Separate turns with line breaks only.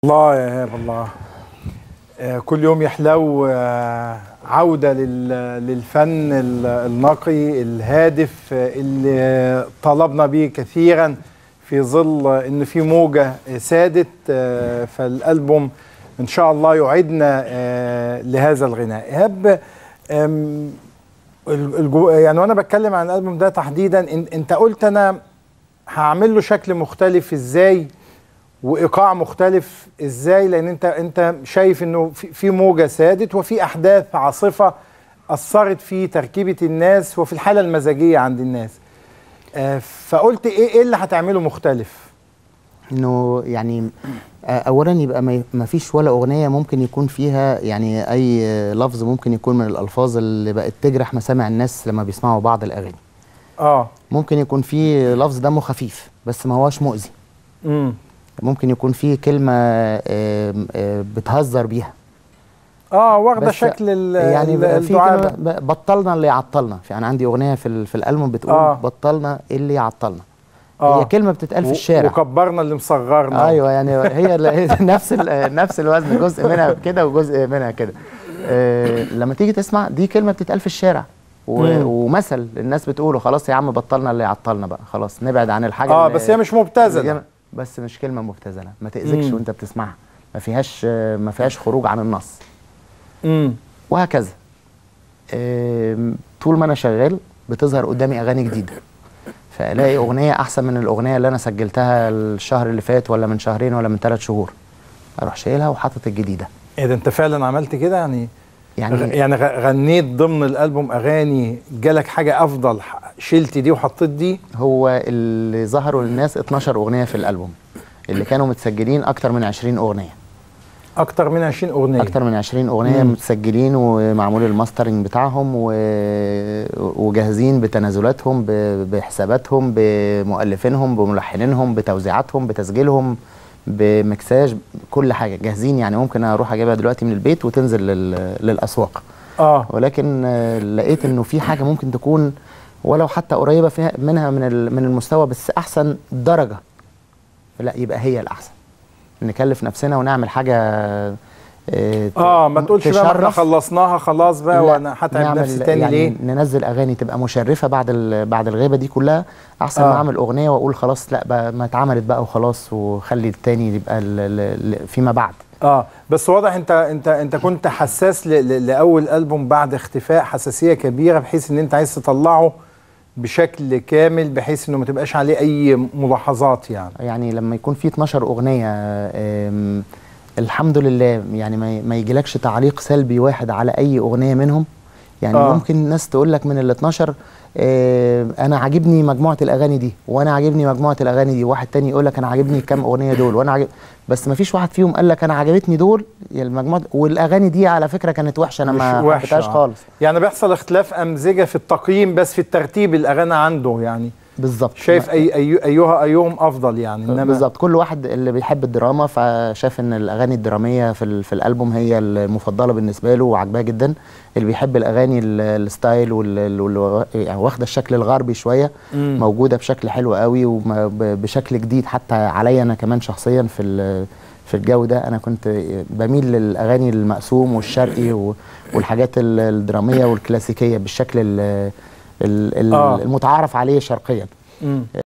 الله يا ايهاب الله آه، كل يوم يحلو آه، عودة لل- للفن ال- النقي الهادف آه، اللي طلبنا به كثيرا في ظل ان في موجة آه، سادت آه، فالألبوم ان شاء الله يعيدنا آه، لهذا الغناء ايهاب آم، ال- الجو- يعني وانا بتكلم عن الألبوم ده تحديدا إن- انت قلت انا هعمل له شكل مختلف ازاي وايقاع مختلف ازاي لان انت انت شايف انه في في موجه سادت وفي احداث عاصفه اثرت في تركيبه الناس وفي الحاله المزاجيه عند الناس آه، فقلت ايه ايه اللي هتعمله مختلف
انه يعني آه، اولا يبقى ما- ما فيش ولا اغنيه ممكن يكون فيها يعني اي آه، لفظ ممكن يكون من الالفاظ اللي بقت تجرح مسامع الناس لما بيسمعوا بعض الاغاني
اه
ممكن يكون في لفظ دمه خفيف بس ما هوش مؤذي
امم
ممكن يكون في كلمه آه، آه، بتهزر بيها
اه واخده
بس
شكل ال-
يعني
ال-
بقى في
الدعابة.
كلمه ب- بطلنا اللي يعطلنا في انا عندي اغنيه في ال- في الالبوم بتقول
آه.
بطلنا اللي يعطلنا
آه.
هي كلمه بتتقال في
و-
الشارع
وكبرنا اللي مصغرنا
ايوه يعني هي ال- هي نفس ال- نفس الوزن جزء منها كده وجزء منها كده آه لما تيجي تسمع دي كلمه بتتقال في الشارع و-
مم.
ومثل الناس بتقوله خلاص يا عم بطلنا اللي يعطلنا بقى خلاص نبعد عن الحاجه
اه
اللي-
بس هي مش مبتذله
اللي- بس مش كلمه مبتذله ما تاذكش
مم.
وانت بتسمعها ما فيهاش آه، ما فيهاش خروج عن النص
امم
وهكذا آم، طول ما انا شغال بتظهر قدامي اغاني جديده فالاقي اغنيه احسن من الاغنيه اللي انا سجلتها الشهر اللي فات ولا من شهرين ولا من ثلاث شهور اروح شايلها وحاطط الجديده
ايه ده انت فعلا عملت كده يعني
يعني
يعني يعني غ- غنيت ضمن الالبوم اغاني جالك حاجه افضل ح- شلت دي وحطيت دي
هو اللي ظهروا للناس 12 اغنيه في الالبوم اللي كانوا متسجلين اكتر من 20 اغنيه
اكتر من 20 اغنيه
اكتر من 20 اغنيه
مم.
متسجلين ومعمول الماسترنج بتاعهم و... وجاهزين بتنازلاتهم ب... بحساباتهم بمؤلفينهم بملحنينهم بتوزيعاتهم بتسجيلهم بمكساج كل حاجه جاهزين يعني ممكن اروح اجيبها دلوقتي من البيت وتنزل لل... للاسواق
اه
ولكن آه، لقيت انه في حاجه ممكن تكون ولو حتى قريبه فيها منها من ال- من المستوى بس احسن درجه لا يبقى هي الاحسن نكلف نفسنا ونعمل حاجه آه، ت-
اه ما تقولش بقى ما احنا
تشرف.
خلصناها خلاص بقى
لا،
وانا هتعب
نعمل
نفسي تاني
يعني
ليه
ننزل اغاني تبقى مشرفه بعد ال- بعد الغيبه دي كلها احسن
آه.
ما اعمل اغنيه واقول خلاص لا بقى ما اتعملت بقى وخلاص وخلي التاني يبقى ال- ال- ال- فيما بعد
اه بس واضح انت انت انت كنت حساس ل- ل- لاول البوم بعد اختفاء حساسيه كبيره بحيث ان انت عايز تطلعه بشكل كامل بحيث انه ما تبقاش عليه اي ملاحظات يعني
يعني لما يكون في 12 اغنيه آم، الحمد لله يعني ما ما يجيلكش تعليق سلبي واحد على اي اغنيه منهم يعني
آه.
آه. ممكن الناس تقول لك من ال 12 آه، انا عاجبني مجموعه الاغاني دي وانا عاجبني مجموعه الاغاني دي واحد تاني يقول لك انا عاجبني كام اغنيه دول وانا عاجب بس ما فيش واحد فيهم قال لك انا عجبتني دول يا المجموعه والاغاني دي على فكره كانت وحشه انا
مش
ما
وحشة،
حبيتهاش
آه.
خالص
يعني بيحصل اختلاف امزجه في التقييم بس في الترتيب الاغاني عنده يعني
بالظبط
شايف اي أي ايها ايهم افضل يعني انما
بالظبط كل واحد اللي بيحب الدراما فشاف ان الاغاني الدراميه في ال- في الالبوم هي المفضله بالنسبه له وعجباه جدا اللي بيحب الاغاني ال- الستايل وال- وال- يعني واخده الشكل الغربي شويه
مم.
موجوده بشكل حلو قوي وبشكل جديد حتى عليا انا كمان شخصيا في ال- في الجو ده انا كنت بميل للاغاني المقسوم والشرقي و- والحاجات ال- الدراميه والكلاسيكيه بالشكل ال- ال- ال-
آه.
المتعارف عليه شرقيا
مم.